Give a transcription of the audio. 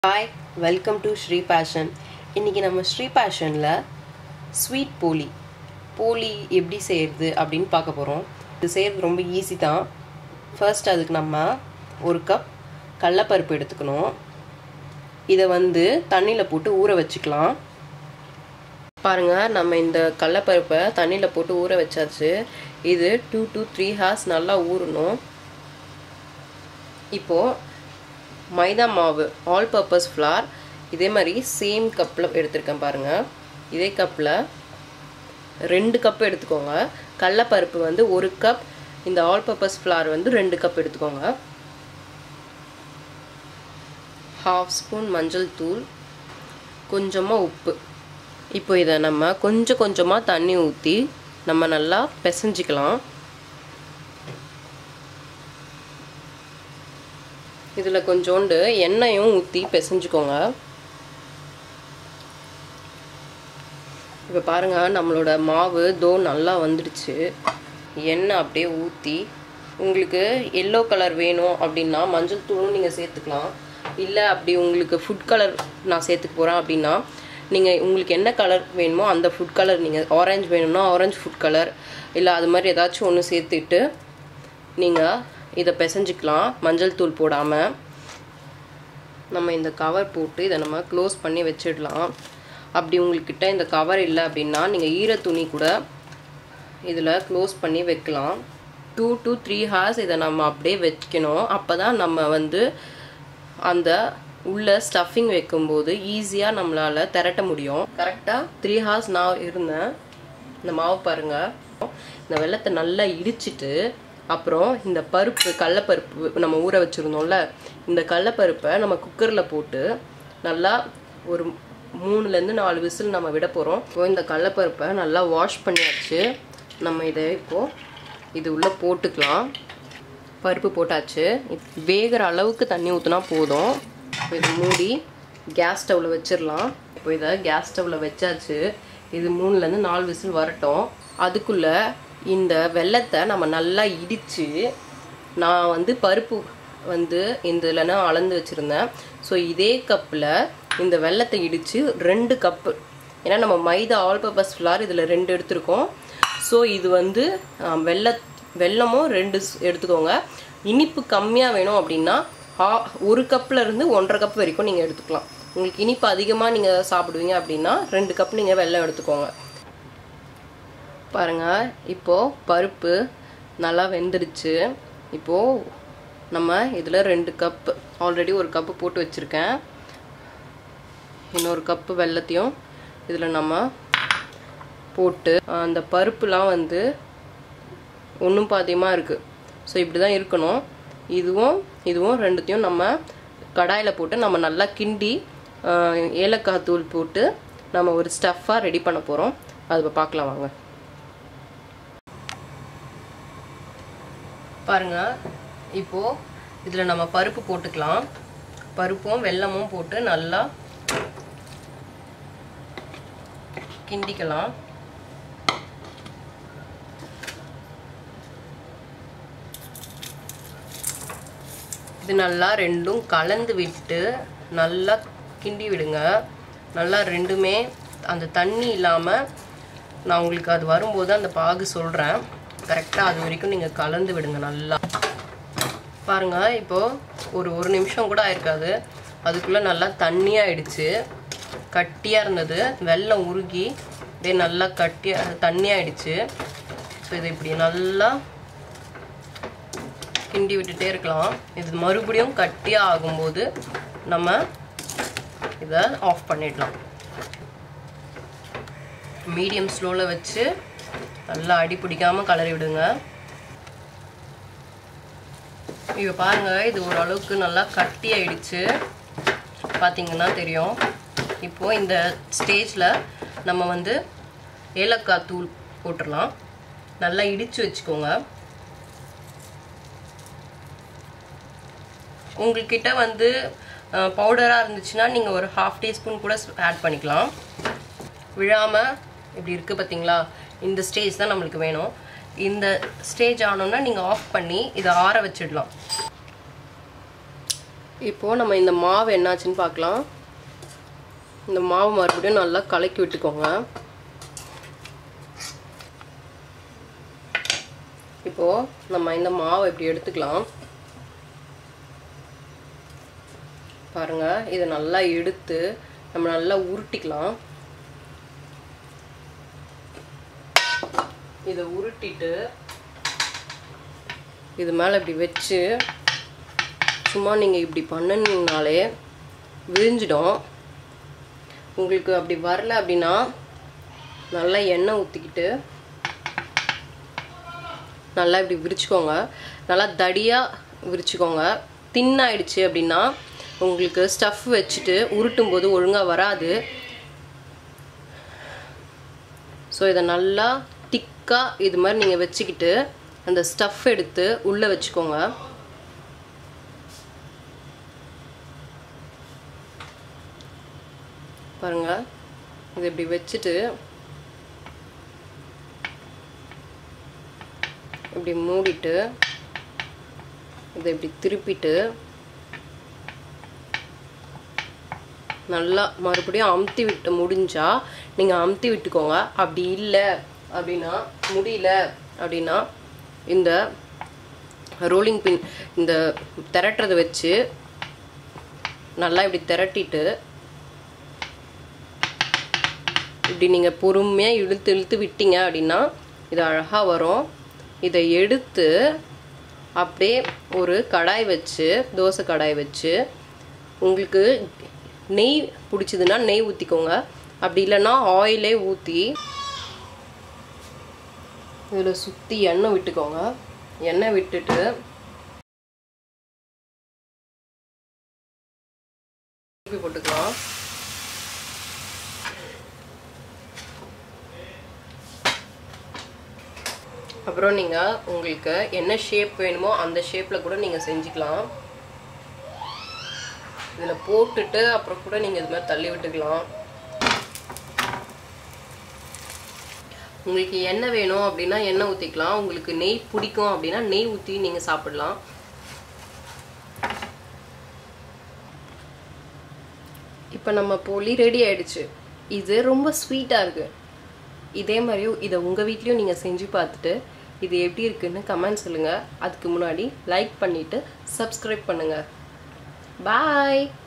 hi welcome to Sri fashion இன்றைக்கி நம்ம Sri பேஷனில் sweet போலி போலி எப்படி செய்கிறது அப்படின்னு பார்க்க போகிறோம் இது செய்கிறது ரொம்ப ஈஸி தான் ஃபர்ஸ்ட் அதுக்கு நம்ம ஒரு கப் கடலப்பருப்பு எடுத்துக்கணும் இதை வந்து தண்ணியில் போட்டு ஊற வச்சுக்கலாம் பாருங்கள் நம்ம இந்த கடலப்பருப்பை தண்ணியில் போட்டு ஊற வச்சாச்சு இது டூ டு த்ரீ ஹார்ஸ் நல்லா ஊறணும் இப்போது மைதா மாவு ஆல் பர்பஸ் ஃப்ளார் இதே மாதிரி சேம் கப்பில் எடுத்திருக்கேன் பாருங்கள் இதே கப்பில் ரெண்டு கப் எடுத்துக்கோங்க கடலப்பருப்பு வந்து ஒரு கப் இந்த ஆல் பர்பஸ் ஃப்ளார் வந்து ரெண்டு கப் எடுத்துக்கோங்க ஹாஃப் ஸ்பூன் மஞ்சள் தூள் கொஞ்சமாக உப்பு இப்போ இதை நம்ம கொஞ்சம் கொஞ்சமாக தண்ணி ஊற்றி நம்ம நல்லா பிசைஞ்சிக்கலாம் இதில் கொஞ்சோண்டு எண்ணெயும் ஊற்றி பிசைஞ்சுக்கோங்க இப்போ பாருங்கள் நம்மளோட மாவு தோ நல்லா வந்துடுச்சு எண்ணெய் அப்படியே ஊற்றி உங்களுக்கு எல்லோ கலர் வேணும் அப்படின்னா மஞ்சள் தூளும் நீங்கள் சேர்த்துக்கலாம் இல்லை அப்படி உங்களுக்கு ஃபுட் கலர் நான் சேர்த்துக்க போகிறேன் அப்படின்னா நீங்கள் உங்களுக்கு என்ன கலர் வேணுமோ அந்த ஃபுட் கலர் நீங்கள் ஆரஞ்சு வேணும்னா ஆரஞ்சு ஃபுட் கலர் இல்லை அது மாதிரி ஏதாச்சும் ஒன்று சேர்த்துட்டு நீங்கள் இதை பிசைஞ்சிக்கலாம் மஞ்சள் தூள் போடாமல் நம்ம இந்த கவர் போட்டு இதை நம்ம க்ளோஸ் பண்ணி வச்சிடலாம் அப்படி உங்கள்கிட்ட இந்த கவர் இல்லை அப்படின்னா நீங்கள் ஈர துணி கூட இதில் க்ளோஸ் பண்ணி வைக்கலாம் டூ டு த்ரீ ஹார்ஸ் இதை நம்ம அப்படியே வைக்கணும் அப்போ தான் நம்ம வந்து அந்த உள்ள ஸ்டஃபிங் வைக்கும்போது ஈஸியாக நம்மளால் திரட்ட முடியும் கரெக்டாக த்ரீ ஹார்ஸ் நான் இருந்தேன் இந்த மாவு பாருங்கள் இந்த வெள்ளத்தை நல்லா இடிச்சிட்டு அப்புறம் இந்த பருப்பு கடலப்பருப்பு நம்ம ஊற வச்சுருந்தோம்ல இந்த கடலப்பருப்பை நம்ம குக்கரில் போட்டு நல்லா ஒரு மூணுலேருந்து நாலு விசில் நம்ம விட போகிறோம் இப்போ இந்த கடலப்பருப்பை நல்லா வாஷ் பண்ணியாச்சு நம்ம இதை இப்போது இது உள்ளே போட்டுக்கலாம் பருப்பு போட்டாச்சு வேகிற அளவுக்கு தண்ணி ஊற்றினா போதும் இது மூடி கேஸ் ஸ்டவ்வில் வச்சிடலாம் இப்போ இதை கேஸ் ஸ்டவ்வில் வச்சாச்சு இது மூணுலேருந்து நாலு விசில் வரட்டும் அதுக்குள்ளே இந்த வெள்ளத்தை நம்ம நல்லா இடித்து நான் வந்து பருப்பு வந்து இந்த இல்லைன்னா அளந்து வச்சுருந்தேன் ஸோ இதே கப்பில் இந்த வெள்ளத்தை இடித்து ரெண்டு கப்பு ஏன்னா நம்ம மைதா ஆல் பர்பஸ் ஃப்ளார் இதில் ரெண்டு எடுத்திருக்கோம் ஸோ இது வந்து வெள்ள வெள்ளமும் ரெண்டு எடுத்துக்கோங்க இனிப்பு கம்மியாக வேணும் அப்படின்னா ஒரு கப்பில் இருந்து ஒன்றரை கப் வரைக்கும் நீங்கள் எடுத்துக்கலாம் உங்களுக்கு இனிப்பு அதிகமாக நீங்கள் சாப்பிடுவீங்க அப்படின்னா ரெண்டு கப் நீங்கள் வெள்ளம் எடுத்துக்கோங்க பாருங்கள் இப்போது பருப்பு நல்லா வெந்துடுச்சு இப்போது நம்ம இதில் ரெண்டு கப்பு ஆல்ரெடி ஒரு கப்பு போட்டு வச்சுருக்கேன் இன்னொரு கப்பு வெள்ளத்தையும் இதில் நம்ம போட்டு அந்த பருப்புலாம் வந்து ஒன்றும் பாதியமாக இருக்குது ஸோ இப்படி தான் இருக்கணும் இதுவும் இதுவும் ரெண்டுத்தையும் நம்ம கடாயில் போட்டு நம்ம நல்லா கிண்டி ஏலக்காய் தூள் போட்டு நம்ம ஒரு ஸ்டஃப்பாக ரெடி பண்ண போகிறோம் அது பார்க்கலாம் வாங்க பாருங்க இப்போது இதில் நம்ம பருப்பு போட்டுக்கலாம் பருப்பும் வெல்லமும் போட்டு நல்லா கிண்டிக்கலாம் இது நல்லா ரெண்டும் கலந்து விட்டு நல்லா கிண்டி விடுங்க நல்லா ரெண்டுமே அந்த தண்ணி இல்லாமல் நான் உங்களுக்கு அது வரும்போது அந்த பாகு சொல்கிறேன் கரெக்டாக அது வரைக்கும் நீங்கள் கலந்து விடுங்க நல்லா பாருங்கள் இப்போது ஒரு ஒரு நிமிஷம் கூட ஆயிருக்காது அதுக்குள்ளே நல்லா தண்ணியாகிடுச்சு கட்டியாக இருந்தது வெள்ளம் உருகி அப்படியே நல்லா கட்டியாக தண்ணியாகிடுச்சு ஸோ இது இப்படி நல்லா கிண்டி விட்டுட்டே இருக்கலாம் இது மறுபடியும் கட்டியாக ஆகும்போது நம்ம இதை ஆஃப் பண்ணிடலாம் மீடியம் ஸ்லோவில் வச்சு நல்லா அடி பிடிக்காமல் கலரி விடுங்க இப்போ பாருங்கள் இது ஓரளவுக்கு நல்லா கட்டி ஆயிடுச்சு பார்த்தீங்கன்னா தெரியும் இப்போது இந்த ஸ்டேஜில் நம்ம வந்து ஏலக்காய் தூள் போட்டுடலாம் நல்லா இடித்து வச்சுக்கோங்க உங்கள்கிட்ட வந்து பவுடராக இருந்துச்சுன்னா நீங்கள் ஒரு ஹாஃப் டீஸ்பூன் கூட ஆட் பண்ணிக்கலாம் விழாமல் இப்படி இருக்குது பார்த்தீங்களா இந்த ஸ்டேஜ் தான் நம்மளுக்கு வேணும் இந்த ஸ்டேஜ் ஆனோன்னா நீங்கள் ஆஃப் பண்ணி இதை ஆற வச்சிடலாம் இப்போது நம்ம இந்த மாவு என்னாச்சுன்னு பார்க்கலாம் இந்த மாவு மறுபடியும் நல்லா கலக்கி விட்டுக்கோங்க இப்போது நம்ம இந்த மாவை இப்படி எடுத்துக்கலாம் பாருங்க இதை நல்லா எடுத்து நம்ம நல்லா உருட்டிக்கலாம் இதை உருட்டிட்டு இது மேலே இப்படி வச்சு சும்மா நீங்கள் இப்படி பண்ணினீங்கனாலே விரிஞ்சிடும் உங்களுக்கு அப்படி வரல அப்படின்னா நல்லா எண்ணெய் ஊற்றிக்கிட்டு நல்லா இப்படி விரிச்சுக்கோங்க நல்லா தடியாக விரிச்சுக்கோங்க தின்னாயிடுச்சு அப்படின்னா உங்களுக்கு ஸ்டஃப் வச்சுட்டு உருட்டும் போது ஒழுங்காக வராது ஸோ இதை நல்லா திக்காக இது மாதிரி நீங்கள் வச்சுக்கிட்டு அந்த ஸ்டஃப் எடுத்து உள்ளே வச்சுக்கோங்க பாருங்க இது இப்படி வச்சுட்டு இப்படி மூடிட்டு இதை இப்படி திருப்பிட்டு நல்லா மறுபடியும் அமுத்தி விட்டு முடிஞ்சா நீங்கள் அமுத்தி விட்டுக்கோங்க அப்படி இல்லை அப்படின்னா முடியல அப்படின்னா இந்த ரோலிங் பின் இந்த திரட்டுறதை வச்சு நல்லா இப்படி திரட்டிட்டு இப்படி நீங்கள் பொறுமையாக இழுத்து இழுத்து விட்டீங்க அப்படின்னா இது அழகாக வரும் இதை எடுத்து அப்படியே ஒரு கடாய் வச்சு தோசை கடாய் வச்சு உங்களுக்கு நெய் பிடிச்சதுன்னா நெய் ஊற்றிக்கோங்க அப்படி இல்லைன்னா ஆயிலே ஊற்றி இதில் சுற்றி எண்ணெய் விட்டுக்கோங்க எண்ணெய் விட்டுட்டு திருப்பி போட்டுக்கலாம் அப்புறம் நீங்கள் உங்களுக்கு என்ன ஷேப் வேணுமோ அந்த ஷேப்பில் கூட நீங்கள் செஞ்சுக்கலாம் இதில் போட்டுட்டு அப்புறம் கூட நீங்கள் இது மாதிரி தள்ளி விட்டுக்கலாம் உங்களுக்கு எண்ணெய் வேணும் அப்படின்னா எண்ணெய் ஊற்றிக்கலாம் உங்களுக்கு நெய் பிடிக்கும் அப்படின்னா நெய் ஊற்றி நீங்கள் சாப்பிடலாம் இப்போ நம்ம போலி ரெடி ஆயிடுச்சு இது ரொம்ப ஸ்வீட்டாக இருக்குது இதே மாதிரியும் இதை உங்கள் வீட்லேயும் நீங்கள் செஞ்சு பார்த்துட்டு இது எப்படி இருக்குன்னு கமெண்ட் சொல்லுங்கள் அதுக்கு முன்னாடி லைக் பண்ணிவிட்டு சப்ஸ்கிரைப் பண்ணுங்கள் பாய்